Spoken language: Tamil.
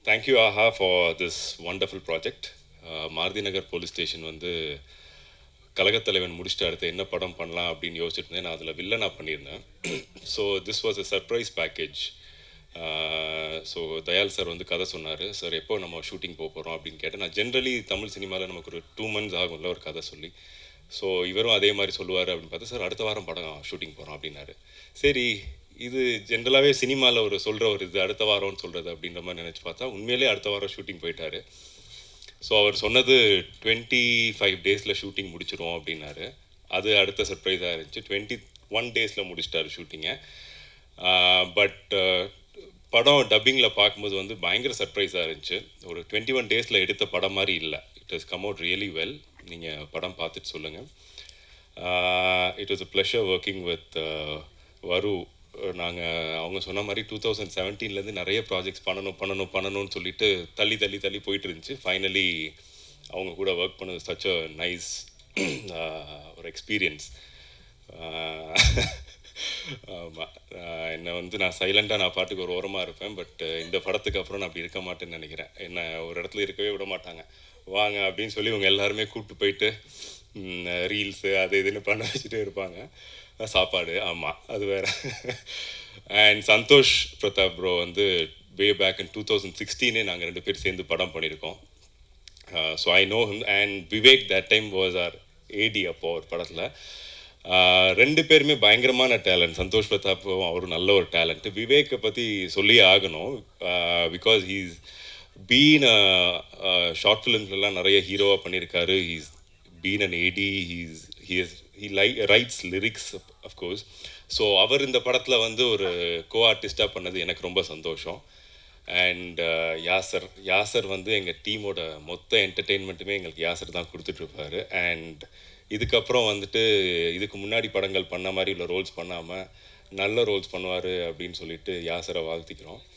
தேங்க்யூ ஆஹா for this wonderful project Maruthi Nagar police station வந்து கழகத்தலைவன் முடிச்சுட்டு அடுத்து என்ன படம் பண்ணலாம் அப்படின்னு யோசிச்சுட்டு இருந்தேன் நான் அதில் வில்லனாக பண்ணியிருந்தேன் so this was a surprise package so Dayal sir வந்து கதை சொன்னார் சார் எப்போ நம்ம ஷூட்டிங் போக போகிறோம் அப்படின்னு கேட்டேன் நான் ஜென்ரலி தமிழ் சினிமாவில் நமக்கு ஒரு டூ மந்த்ஸ் ஆகும்ல ஒரு கதை சொல்லி ஸோ இவரும் அதே மாதிரி சொல்லுவார் அப்படின்னு பார்த்தா சார் அடுத்த வாரம் படம் ஷூட்டிங் போகிறோம் அப்படின்னாரு சரி இது ஜென்ரலாகவே சினிமாவில் ஒரு சொல்கிற ஒரு இது அடுத்த வாரம்னு சொல்கிறது அப்படின்ற மாதிரி நினச்சி பார்த்தா உண்மையிலே அடுத்த வாரம் ஷூட்டிங் போயிட்டாரு ஸோ அவர் சொன்னது டுவெண்ட்டி ஃபைவ் டேஸில் ஷூட்டிங் முடிச்சிரும் அப்படின்னாரு அது அடுத்த சர்ப்ரைஸாக இருந்துச்சு டுவெண்ட்டி ஒன் டேஸில் முடிச்சிட்டாரு ஷூட்டிங்கை பட் படம் டப்பிங்கில் பார்க்கும்போது வந்து பயங்கர சர்ப்ரைஸாக இருந்துச்சு ஒரு டுவெண்ட்டி ஒன் டேஸில் எடுத்த படம் மாதிரி இல்லை it has come out really well நீங்கள் படம் பார்த்துட்டு சொல்லுங்கள் it was a pleasure working with வரு நாங்கள் அவங்க சொன்ன மாதிரி டூ தௌசண்ட் செவன்டீன்லேருந்து நிறைய ப்ராஜெக்ட்ஸ் பண்ணணும் பண்ணணும் பண்ணணும்னு சொல்லிட்டு தள்ளி தள்ளி தள்ளி போயிட்டு இருந்துச்சு ஃபைனலி அவங்க கூட ஒர்க் பண்ணது சச் அ நைஸ் ஒரு எக்ஸ்பீரியன்ஸ் ஆமாம் என்னை வந்து நான் சைலண்டாக நான் பாட்டுக்கு ஒரு ஓரமாக இருப்பேன் பட் இந்த படத்துக்கு அப்புறம் நான் அப்படி இருக்க மாட்டேன்னு நினைக்கிறேன் என்ன ஒரு இடத்துல இருக்கவே விட மாட்டாங்க வாங்க அப்படின்னு சொல்லி இவங்க எல்லாருமே கூப்பிட்டு போயிட்டு ரீல்ஸு அது இதுன்னு பண்ண வச்சுட்டே இருப்பாங்க சாப்பாடு ஆமாம் அது வேற அண்ட் சந்தோஷ் பிரதாப் ப்ரோ வந்து way back in two thousand சிக்ஸ்டீனே நாங்கள் ரெண்டு பேர் சேர்ந்து படம் பண்ணியிருக்கோம் so I know him and Vivek that time was are AD அப்போ ஒரு படத்தில் ரெண்டு பேருமே பயங்கரமான டேலண்ட் சந்தோஷ் பிரதாப்பும் அவரும் நல்ல ஒரு டேலண்ட் விவேக்கை பற்றி சொல்லியே ஆகணும் பிகாஸ் ஹீஸ் பீன் ஷார்ட் ஃபிலிம்ஸ்லாம் நிறைய ஹீரோவாக பண்ணியிருக்காரு he's been an AD he's he's he lie writes lyrics of course so அவர் இந்த படத்தில் வந்து ஒரு கோ ஆர்டிஸ்டாக பண்ணது எனக்கு ரொம்ப சந்தோஷம் அண்ட் யாசர் யாசர் வந்து எங்கள் டீமோட மொத்த என்டர்டெயின்மெண்ட்டுமே எங்களுக்கு யாசர் தான் கொடுத்துட்ருப்பாரு அண்ட் இதுக்கப்புறம் வந்துட்டு இதுக்கு முன்னாடி படங்கள் பண்ண மாதிரி உள்ள ரோல்ஸ் பண்ணாமல் நல்ல ரோல்ஸ் பண்ணுவார் அப்படின்னு சொல்லிட்டு யாசரை வாழ்த்திக்கிறோம்